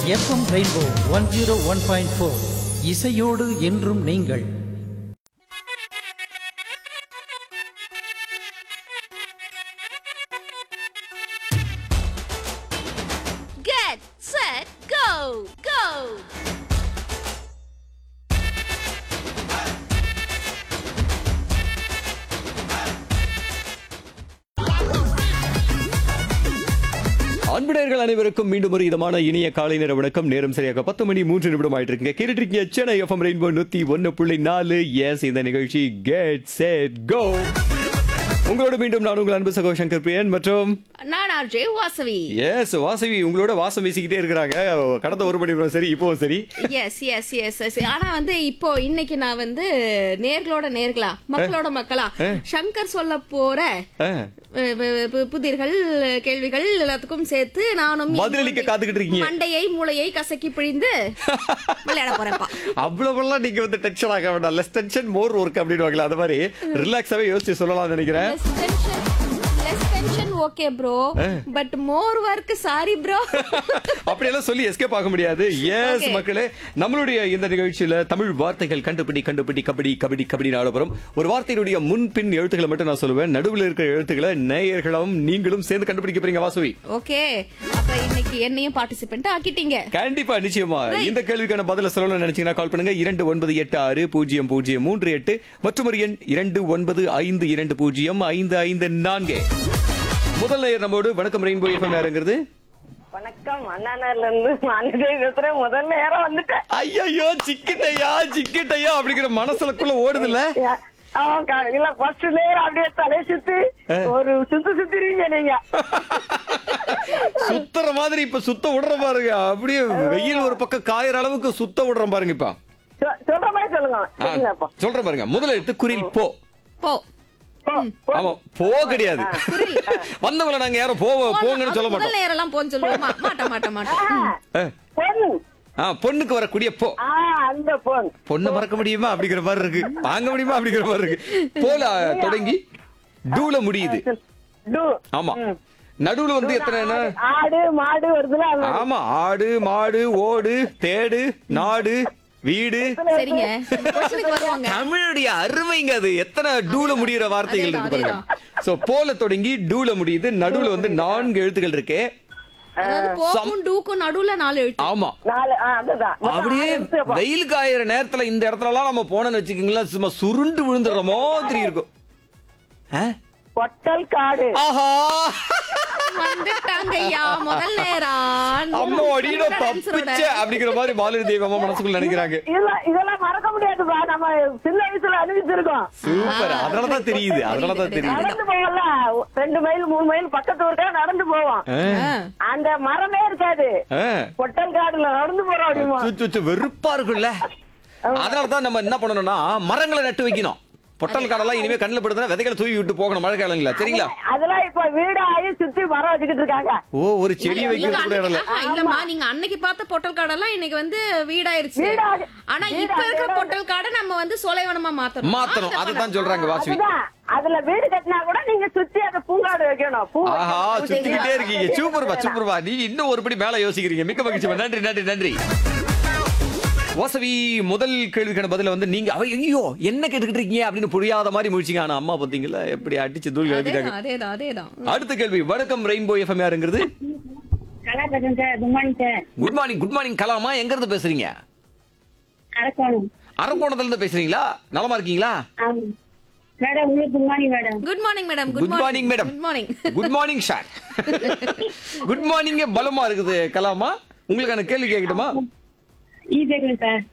FM Rainbow one zero one point four இசையோடு என்றும் நீங்கள் Get set go go அன்பினர்கள் அனைவருக்கும் மீண்டும் ஒரு இதமான இனிய காலை நேர வணக்கம் நேரம் சரியாக பத்து மணி மூன்று நிமிடம் ஆயிட்டு இருக்குங்க கேட்டுட்டு இருக்கீங்க சென்னை எஃப்எம் ரெயின்போ நூத்தி ஒன்னு புள்ளி நாலு எஸ் இந்த நிகழ்ச்சி கெட் செட் கோ உங்களோட மீண்டும் நான் உங்கள் அன்பு சகோ சங்கர் பிரியன் மற்றும் நான் ஆர்ஜே வாசவி எஸ் வாசவி உங்களோட வாசம் வீசிக்கிட்டே இருக்கிறாங்க கடந்த ஒரு மணி நேரம் சரி இப்போவும் சரி எஸ் எஸ் எஸ் எஸ் ஆனா வந்து இப்போ இன்னைக்கு நான் வந்து நேர்களோட நேர்களா மக்களோட மக்களா சங்கர் சொல்ல போற ஆ, அஹ், பு- பு- புதிர்கள் கேள்விகள் எல்லாத்துக்கும் சேர்த்து நானும் பதிலளிக்க காத்துக்கிட்டு இருக்கீங்க மண்டையை மூளையை கசக்கி பிழிந்து விளையாட போறேன்ப்பா அவ்வளவுலாம் நீங்க வந்து டென்ஷன் ஆக வேண்டாம் லெஸ் டென்ஷன் மோர் ஒர்க் அப்படின்னு அது மாதிரி ரிலாக்ஸாவே யோசிச்சு சொல்லலாம்னு நினைக்கிறேன் less tension less tension okay bro but more work sorry bro அப்படியெல்லாம் சொல்லி எஸ்கேப் ஆக முடியாது எஸ் Okay. மக்களே நம்மளுடைய இந்த நிகழ்ச்சியில தமிழ் வார்த்தைகள் கண்டுபிடி கண்டுபிடி கபடி கபடி கபடி ஆடப்போறோம் ஒரு வார்த்தையினுடைய முன் பின் எழுத்துக்களை மட்டும் நான் சொல்லுவேன் நடுவில் இருக்கிற எழுத்துக்களை நேயர்களும் நீங்களும் சேர்ந்து கண்டுபிடிக்க போறீங்க வாசுவி ஓகே அப்ப இன்னைக்கு என்னையும் பார்ட்டிசிபென்ட் ஆக்கிட்டீங்க கண்டிப்பா நிச்சயமா இந்த கேள்விக்கான பதில சொல்லணும்னு நினைச்சீங்கன்னா கால் பண்ணுங்க இரண்டு ஒன்பது எட்டு ஆறு பூஜ்ஜியம் பூஜ்ஜியம் மூன்று எட்டு மற்றும் ஒரு எண் இரண்டு ஒன்பது ஐந்து இரண்டு பூஜ்ஜியம் ஐந்து ஐந்து நான்கு முதல் நேயர் நம்மோடு வணக்கம் ரெயின்போ எஃப்எம் யாருங்கிறது வணக்கம் அண்ணாநகர்ல இருந்து மாநில பேசுறேன் முதல் நேரம் வந்துட்டேன் ஐயோ சிக்கிட்டையா சிக்கிட்டையா அப்படிங்கிற மனசுலக்குள்ள ஓடுதுல்ல யா- ஆமா, கா- இல்ல ஃபர்ஸ்ட் நேரம் அப்படியே தலை சுத்தி ஒரு சுத்து சுத்திருவீங்க நீங்க சுத்துற மாதிரி இப்ப சுத்த விடுற பாருங்க அப்படியே வெயில் ஒரு பக்கம் காயற அளவுக்கு சுத்த விடுறோம் பாருங்க இப்ப சொ- சொல்ற மாதிரி சொல்லுங்க ஆ, சொல்லுங்கப்பா சொல்றேன் பாருங்க முதல்ல எடுத்து குறில் போ போ போ, போ. ஆமா போ கிடையாது வந்தவங்கள நாங்க யாரும் போ போங்கன்னு சொல்ல முதல் மாட்டோம் நேரம் எல்லாம் போன்னு சொல்லுவோமா மாட்ட மாட்ட மாட்டோம் ஆ, ஆ, பொன் ஆ, பொண்ணுக்கு வரக்கூடிய போ ஆ அந்த பொன் பொண்ணை மறக்க முடியுமா அப்படிங்கிற மாதிரி இருக்கு வாங்க முடியுமா அப்படிங்கிற மாதிரி இருக்கு போல தொடங்கி டூல முடியுது டு ஆமா நடுவுல வந்து எத்தனை என்ன ஆடு மாடு வருதுல அது ஆமா ஆடு மாடு ஓடு தேடு நாடு வீடு சரிங்க கொஸ்டினுக்கு வருவாங்க தமிழுடைய அருமைங்க அது எத்தனை டூல முடியிற வார்த்தைகள் இருக்கு அதேதான், பாருங்க சோ போல தொடங்கி டூல முடியுது நடுவுல வந்து நான்கு எழுத்துக்கள் இருக்கு அதாவது போக்கும் டூக்கும் நடுவுல நாலு எழுத்து ஆமா நாலு ஆ, அதுதான் அப்படியே எடுத்துப்பா. வெயில் காயிற நேரத்துல இந்த இடத்துல எல்லாம் நம்ம போனோம்னு வச்சுக்கீங்களா சும்மா சுருண்டு விழுந்துடுற மாதிரி இருக்கும் ஆ? பொட்டல் காடு ஆஹா வந்துட்டாங்க ஐயா முதல் நேரம் அம்மா அடியில தப்பிச்ச அப்படிங்கிற மாதிரி மாலினி தேவி அம்மா மனசுக்குள்ள நினைக்கிறாங்க இதெல்லாம் இதெல்லாம் மறக்க முடியாதுப்பா நம்ம சின்ன வயசுல அனுபவிச்சிருக்கோம் சூப்பர் அதனாலதான் தெரியுது அதனாலதான் தெரியுது நடந்து போவோம்ல ரெண்டு மைல் மூணு மைல் பக்கத்து ஊருக்கா நடந்து போவோம் ஆ, அந்த மரமே இருக்காது ஆ. பொட்டல் காடுல நடந்து போறோம் அப்படிமா சுச்சு, சுச்சு, வெறுப்பா இருக்குல்ல அதனாலதான் நம்ம என்ன பண்ணணும்னா மரங்களை நட்டு வைக்கணும் பொட்டல் காடெல்லாம் இனிமே கண்ணுல படுதுன்னா விதைகளை தூவி விட்டு போகணும் மழை காலங்கள சரிங்களா அதெல்லாம் இப்ப வீடு ஆகி சுத்தி மரம் வச்சுக்கிட்டு இருக்காங்க ஓ ஒரு செடி வைக்கிறது கூட இடம் இல்ல ஆஹா, இல்லம்மா நீங்க அன்னைக்கு பார்த்த பொட்டல் காடெல்லாம் இன்னைக்கு வந்து வீடாயிருச்சு வீடாகு- ஆனா வீடா- இப்ப இருக்கிற வீடா- பொட்டல் காடை நம்ம வந்து சோலைவனமா மாத்தணும் மாத்தணும் அதுதான் சொல்றாங்க வாசுவி அதுதான் அதுல வீடு கட்டினா கூட நீங்க சுத்தி அந்த பூங்காடு வைக்கணும் பூ ஆஹா வைக்கணும், பூ சுத்திக்கிட்டே வைக்கணும். இருக்கீங்க சூப்பர்பா சூப்பர்பா நீங்க இன்னும் ஒருபடி மேல யோசிக்கிறீங்க மிக்க மகிழ்ச்சி நன்றி நன்றி நன்றி வாசவி முதல் கேள்விக்கான பதில வந்து நீங்க அவ ஐயோ என்ன கேட்டுக்கிட்டு இருக்கீங்க அப்படின்னு புரியாத மாதிரி முடிச்சீங்க ஆனா அம்மா பாத்தீங்களா எப்படி அடிச்சு தூள் எழுதிட்டாங்க அதேதான் அதேதான் அதேதான் அடுத்த கேள்வி வணக்கம் ரெயின்போ எஃப்எம் யாருங்கிறது நல்லா பேசுறேன் sir good morning sir good morning good morning கலாமா எங்க இருந்து பேசுறீங்க அரக்கோணம் அரக்கோணத்துல இருந்து பேசுறீங்களா நலமா இருக்கீங்களா ஆமாம் மேடம் உங்களுக்கு good morning madam good morning madam good morning madam good morning good morning sir good மார்னிங்கே பலமா இருக்குது கலாமா உங்களுக்கான கேள்வி கேட்கட்டுமா ஈஸியாக சார்